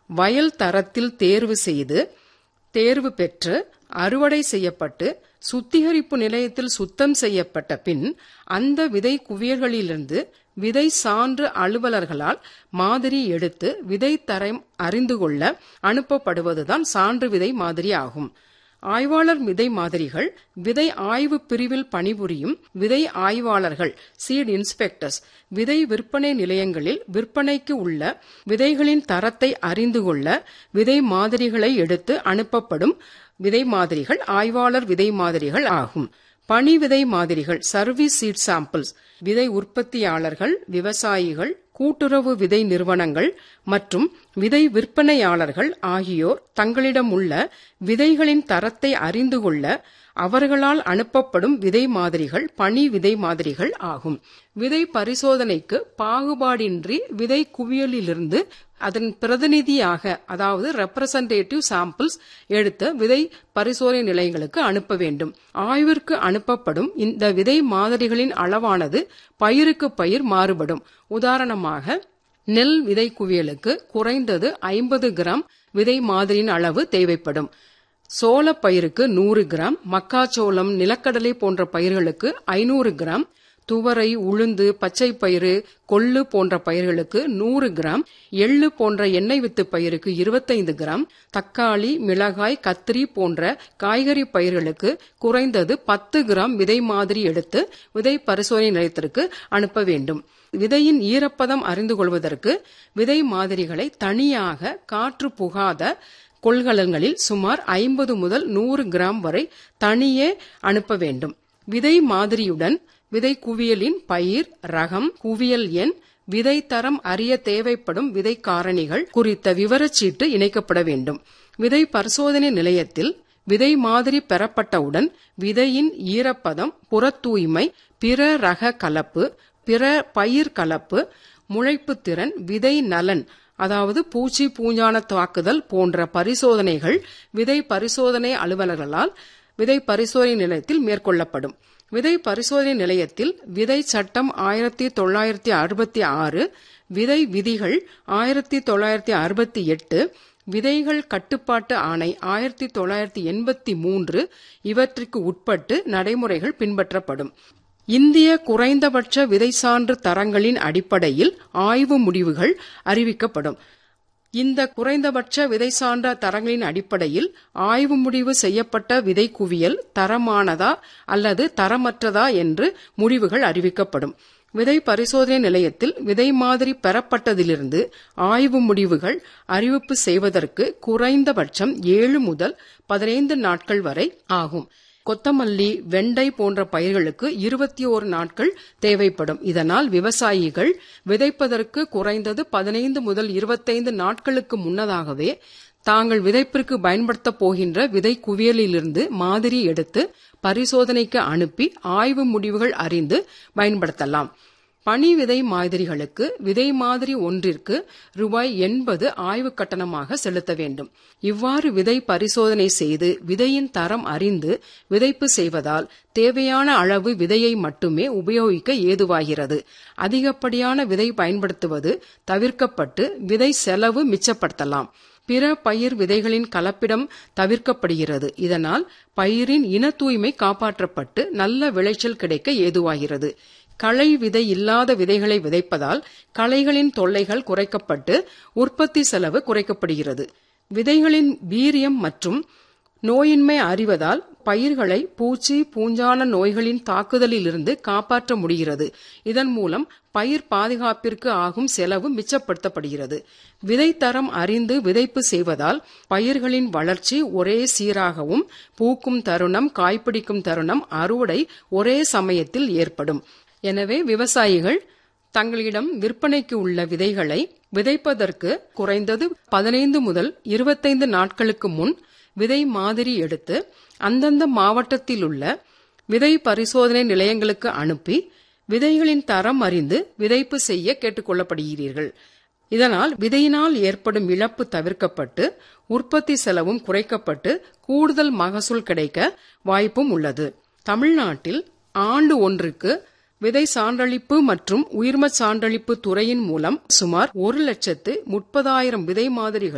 வயல் தரத்தில் தேர்வு செய்து தேர்வு பெற்று அறுவடை செய்யப்பட்டு சுத்திகரிப்பு நிலையத்தில் சுத்தம் செய்யப்பட்ட பின் அந்த விதை குவியல்களிலிருந்து விதை சான்று அலுவலர்களால் மாதிரி எடுத்து விதை தரம் அறிந்து கொள்ள அனுப்பப்படுவதுதான் சான்று விதை மாதிரி ஆகும் ஆய்வாளர் விதை மாதிரிகள் விதை ஆய்வு பிரிவில் பணிபுரியும் விதை ஆய்வாளர்கள் சீட் இன்ஸ்பெக்டர்ஸ் விதை விற்பனை நிலையங்களில் விற்பனைக்கு உள்ள விதைகளின் தரத்தை அறிந்து கொள்ள விதை மாதிரிகளை எடுத்து அனுப்பப்படும் விதை மாதிரிகள் ஆய்வாளர் விதை மாதிரிகள் ஆகும் பணி விதை மாதிரிகள் சர்வீஸ் சீட் சாம்பிள்ஸ் விதை உற்பத்தியாளர்கள் விவசாயிகள் கூட்டுறவு விதை நிறுவனங்கள் மற்றும் விதை விற்பனையாளர்கள் ஆகியோர் தங்களிடம் உள்ள விதைகளின் தரத்தை அறிந்து கொள்ள அவர்களால் அனுப்பப்படும் விதை மாதிரிகள் பணி விதை மாதிரிகள் ஆகும் விதை பரிசோதனைக்கு பாகுபாடின்றி விதை குவியலிலிருந்து அதன் பிரதிநிதியாக அதாவது ரெப்ரசன்டேட்டிவ் சாம்பிள்ஸ் எடுத்து விதை பரிசோதனை நிலையங்களுக்கு அனுப்ப வேண்டும் ஆய்விற்கு அனுப்பப்படும் இந்த விதை மாதிரிகளின் அளவானது பயிருக்கு பயிர் மாறுபடும் உதாரணமாக நெல் விதை குவியலுக்கு குறைந்தது ஐம்பது கிராம் விதை மாதிரியின் அளவு தேவைப்படும் சோள பயிருக்கு நூறு கிராம் மக்காச்சோளம் நிலக்கடலை போன்ற பயிர்களுக்கு ஐநூறு கிராம் துவரை உளுந்து பச்சை பயிறு கொள்ளு போன்ற பயிர்களுக்கு நூறு கிராம் எள்ளு போன்ற எண்ணெய் வித்து பயிருக்கு இருபத்தைந்து கிராம் தக்காளி மிளகாய் கத்திரி போன்ற காய்கறி பயிர்களுக்கு குறைந்தது பத்து கிராம் விதை மாதிரி எடுத்து விதை பரிசோதனை நிலையத்திற்கு அனுப்ப வேண்டும் விதையின் ஈரப்பதம் அறிந்து கொள்வதற்கு விதை மாதிரிகளை தனியாக காற்று புகாத கொள்கலன்களில் சுமார் ஐம்பது முதல் நூறு கிராம் வரை தனியே அனுப்ப வேண்டும் விதை மாதிரியுடன் விதை குவியலின் பயிர் ரகம் குவியல் எண் விதை தரம் அறிய தேவைப்படும் விதை காரணிகள் குறித்த விவரச்சீட்டு இணைக்கப்பட வேண்டும் விதை பரிசோதனை நிலையத்தில் விதை மாதிரி பெறப்பட்டவுடன் விதையின் ஈரப்பதம் புறத்தூய்மை பிற ரக கலப்பு பிற பயிர் கலப்பு முளைப்பு திறன் விதை நலன் அதாவது பூச்சி பூஞ்சான தாக்குதல் போன்ற பரிசோதனைகள் விதை பரிசோதனை அலுவலர்களால் விதை பரிசோதனை நிலையத்தில் மேற்கொள்ளப்படும் விதை பரிசோதனை நிலையத்தில் விதை சட்டம் ஆயிரத்தி தொள்ளாயிரத்தி அறுபத்தி ஆறு விதை விதிகள் ஆயிரத்தி தொள்ளாயிரத்தி அறுபத்தி எட்டு விதைகள் கட்டுப்பாட்டு ஆணை ஆயிரத்தி தொள்ளாயிரத்தி எண்பத்தி மூன்று இவற்றிற்கு உட்பட்டு நடைமுறைகள் பின்பற்றப்படும் இந்திய குறைந்தபட்ச விதை சான்று தரங்களின் அடிப்படையில் ஆய்வு முடிவுகள் அறிவிக்கப்படும் இந்த குறைந்தபட்ச விதை சான்ற தரங்களின் அடிப்படையில் ஆய்வு முடிவு செய்யப்பட்ட விதை குவியல் தரமானதா அல்லது தரமற்றதா என்று முடிவுகள் அறிவிக்கப்படும் விதை பரிசோதனை நிலையத்தில் விதை மாதிரி பெறப்பட்டதிலிருந்து ஆய்வு முடிவுகள் அறிவிப்பு செய்வதற்கு குறைந்தபட்சம் ஏழு முதல் பதினைந்து நாட்கள் வரை ஆகும் கொத்தமல்லி வெண்டை போன்ற பயிர்களுக்கு இருபத்தி ஓரு நாட்கள் தேவைப்படும் இதனால் விவசாயிகள் விதைப்பதற்கு குறைந்தது பதினைந்து முதல் இருபத்தைந்து நாட்களுக்கு முன்னதாகவே தாங்கள் விதைப்பிற்கு பயன்படுத்தப் போகின்ற விதை குவியலிலிருந்து மாதிரி எடுத்து பரிசோதனைக்கு அனுப்பி ஆய்வு முடிவுகள் அறிந்து பயன்படுத்தலாம் பனி விதை மாதிரிகளுக்கு விதை மாதிரி ஒன்றிற்கு ரூபாய் எண்பது ஆய்வு கட்டணமாக செலுத்த வேண்டும் இவ்வாறு விதை பரிசோதனை செய்து விதையின் தரம் அறிந்து விதைப்பு செய்வதால் தேவையான அளவு விதையை மட்டுமே உபயோகிக்க ஏதுவாகிறது அதிகப்படியான விதை பயன்படுத்துவது தவிர்க்கப்பட்டு விதை செலவு மிச்சப்படுத்தலாம் பிற பயிர் விதைகளின் கலப்பிடம் தவிர்க்கப்படுகிறது இதனால் பயிரின் இன தூய்மை காப்பாற்றப்பட்டு நல்ல விளைச்சல் கிடைக்க ஏதுவாகிறது களை விதை இல்லாத விதைகளை விதைப்பதால் களைகளின் தொல்லைகள் குறைக்கப்பட்டு உற்பத்தி செலவு குறைக்கப்படுகிறது விதைகளின் வீரியம் மற்றும் நோயின்மை அறிவதால் பயிர்களை பூச்சி பூஞ்சான நோய்களின் தாக்குதலிலிருந்து காப்பாற்ற முடிகிறது இதன் மூலம் பயிர் பாதுகாப்பிற்கு ஆகும் செலவு மிச்சப்படுத்தப்படுகிறது விதை தரம் அறிந்து விதைப்பு செய்வதால் பயிர்களின் வளர்ச்சி ஒரே சீராகவும் பூக்கும் தருணம் காய்பிடிக்கும் தருணம் அறுவடை ஒரே சமயத்தில் ஏற்படும் எனவே விவசாயிகள் தங்களிடம் விற்பனைக்கு உள்ள விதைகளை விதைப்பதற்கு குறைந்தது பதினைந்து முதல் இருபத்தைந்து நாட்களுக்கு முன் விதை மாதிரி எடுத்து அந்தந்த மாவட்டத்தில் உள்ள விதை பரிசோதனை நிலையங்களுக்கு அனுப்பி விதைகளின் தரம் அறிந்து விதைப்பு செய்ய கேட்டுக்கொள்ளப்படுகிறீர்கள் இதனால் விதையினால் ஏற்படும் இழப்பு தவிர்க்கப்பட்டு உற்பத்தி செலவும் குறைக்கப்பட்டு கூடுதல் மகசூல் கிடைக்க வாய்ப்பும் உள்ளது தமிழ்நாட்டில் ஆண்டு ஒன்றுக்கு விதை சான்றளிப்பு மற்றும் உயிர்ம சான்றளிப்பு துறையின் மூலம் சுமார் ஒரு லட்சத்து முப்பதாயிரம் விதை மாதிரிகள்